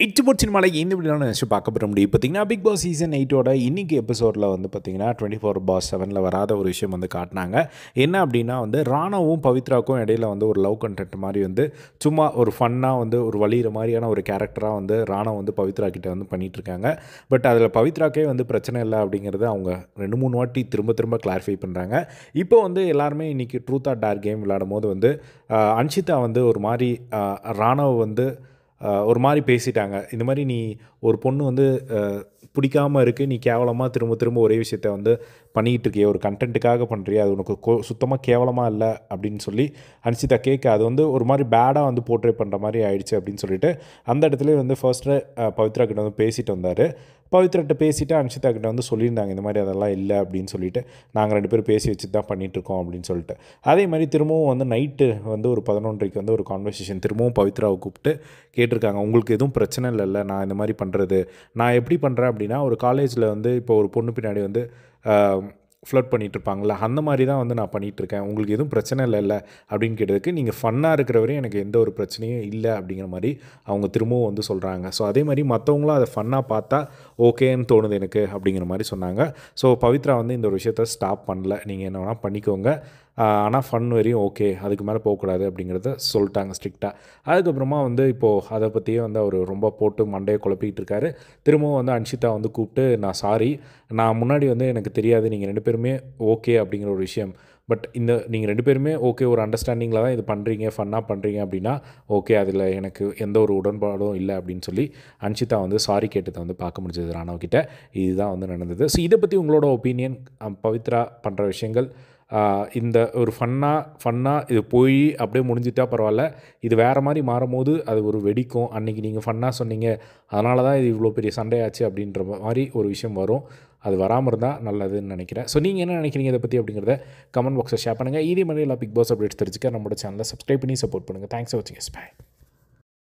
எட்டு போட் சினிமாவில் இந்த வீடியோ நினச்சி பார்க்க போகிற முடியும் பார்த்தீங்கன்னா பிக் பாஸ் சீசன் எயிட்டோட இன்னைக்கு எபிசோடில் வந்து பார்த்தீங்கன்னா டுவெண்ட்டி ஃபோர் பாஸ் செவனில் வராத ஒரு விஷயம் வந்து காட்டினாங்க என்ன அப்படின்னா வந்து ராணாவும் பவித்ராவுக்கும் இடையில வந்து ஒரு லவ் கண்டென்ட் மாதிரி வந்து சும்மா ஒரு ஃபன்னாக வந்து ஒரு வழிகிற மாதிரியான ஒரு கேரக்டராக வந்து ராணா வந்து பவித்ரா கிட்ட வந்து பண்ணிட்டு இருக்காங்க பட் அதில் பவித்ராக்கே வந்து பிரச்சனை இல்லை அப்படிங்கிறத அவங்க ரெண்டு மூணு வாட்டி திரும்ப திரும்ப கிளாரிஃபை பண்ணுறாங்க இப்போ வந்து எல்லாருமே இன்றைக்கி ட்ரூத் ஆர் டார் கேம் விளையாடும் போது வந்து ஆஹ், அன்ஷிதா வந்து ஒரு மாதிரி ஆஹ், ராணாவை வந்து ஆஹ், ஒரு மாதிரி பேசிட்டாங்க இந்த மாதிரி நீ ஒரு பொண்ணு வந்து ஆஹ், பிடிக்காம இருக்குது நீ கேவலமாக திரும்ப திரும்ப ஒரே விஷயத்த வந்து பண்ணிக்கிட்டு இருக்கிய ஒரு கண்டென்ட்டுக்காக பண்ணுறியா அது உனக்கு கோ சுத்தமாக கேவலமாக இல்லை அப்படின்னு சொல்லி அன்சிதா கேட்க அது வந்து ஒரு மாதிரி பேடாக வந்து போர்ட்ரே பண்ணுற மாதிரி ஆயிடுச்சு அப்படின்னு சொல்லிட்டு அந்த இடத்துல வந்து ஃபர்ஸ்ட்டு பவித்ரா கிட்ட வந்து பேசிட்டு வந்தார் பவித்ராட்ட பேசிட்டு அன்ஷிதா கிட்ட வந்து சொல்லியிருந்தாங்க இந்த மாதிரி அதெல்லாம் இல்லை அப்படின்னு சொல்லிட்டு நாங்கள் ரெண்டு பேரும் பேசி வச்சு தான் பண்ணிட்டு இருக்கோம் அப்படின்னு சொல்லிட்டு அதே மாதிரி திரும்பவும் வந்து நைட்டு வந்து ஒரு பதினொன்றரைக்கு வந்து ஒரு கான்வர்சேஷன் திரும்பவும் பவித்ராவை கூப்பிட்டு கேட்டிருக்காங்க உங்களுக்கு எதுவும் பிரச்சனை இல்லைல்ல நான் இந்த மாதிரி பண்ணுறது நான் எப்படி பண்ணுறேன் அப்படின்னா ஒரு காலேஜில் வந்து இப்போ ஒரு பொண்ணு பின்னாடி வந்து ஃப்ளட் பண்ணிட்டு இருப்பாங்கள்ல அந்த மாதிரி தான் வந்து நான் பண்ணிகிட்டு இருக்கேன் உங்களுக்கு எதுவும் பிரச்சனை இல்லைல்ல அப்படின்னு கேட்டதுக்கு நீங்கள் ஃபன்னாக இருக்கிற வரையும் எனக்கு எந்த ஒரு பிரச்சனையும் இல்லை அப்படிங்கிற மாதிரி அவங்க திரும்பவும் வந்து சொல்கிறாங்க ஸோ அதே மாதிரி மற்றவங்களும் அதை ஃபன்னாக பார்த்தா ஓகேன்னு தோணுது எனக்கு அப்படிங்கிற மாதிரி சொன்னாங்க ஸோ பவித்ரா வந்து இந்த ஒரு விஷயத்த ஸ்டாப் பண்ணல நீங்கள் என்ன வேணால் பண்ணிக்கோங்க ஆனால் ஃபன் வரையும் ஓகே அதுக்கு மேலே போகக்கூடாது அப்படிங்கிறத சொல்லிட்டாங்க ஸ்ட்ரிக்டாக அதுக்கப்புறமா வந்து இப்போது அதை பற்றியே வந்து அவர் ரொம்ப போட்டு மண்டையை குழப்பிக்கிட்டு இருக்காரு திரும்பவும் வந்து அன்ஷிதா வந்து கூப்பிட்டு நான் சாரி நான் முன்னாடி வந்து எனக்கு தெரியாது நீங்கள் ரெண்டு பேருமே ஓகே அப்படிங்கிற ஒரு விஷயம் பட் இந்த நீங்கள் ரெண்டு பேருமே ஓகே ஒரு அண்டர்ஸ்டாண்டிங்கில் தான் இது பண்ணுறீங்க ஃபன்னாக பண்ணுறீங்க அப்படின்னா ஓகே அதில் எனக்கு எந்த ஒரு உடன்பாடும் இல்லை அப்படின்னு சொல்லி அன்ஷிதா வந்து சாரி கேட்டதை வந்து பார்க்க முடிஞ்சது ராணவ் கிட்ட இதுதான் வந்து நடந்தது ஸோ இதை பற்றி உங்களோட ஒப்பீனியன் பவித்ரா பண்ணுற விஷயங்கள் ஆஹ் இந்த ஒரு ஃபன்னாக ஃபன்னாக இது போய் அப்படியே முடிஞ்சிட்டா பரவாயில்ல இது வேறு மாதிரி மாறும்போது அது ஒரு வெடிக்கும் அன்றைக்கி நீங்கள் ஃபன்னாக சொன்னீங்க அதனால தான் இது இவ்வளோ பெரிய சண்டையாச்சு அப்படின்ற மாதிரி ஒரு விஷயம் வரும் அது வராமல் இருந்தால் நல்லதுன்னு நினைக்கிறேன் ஸோ நீங்கள் என்ன நினைக்கிறீங்க இதை பற்றி அப்படிங்கிறத கமெண்ட் பாக்ஸில் ஷேர் பண்ணுங்கள் இதே மாதிரி எல்லா பிக் பாஸ் அப்டேட்ஸ் தெரிஞ்சுக்க நம்மளோட சேனலை சப்ஸ்கிரைப் பண்ணி சப்போர்ட் பண்ணுங்கள் தேங்க்ஸ் ஃபார் வாட்சிங் எஸ் பை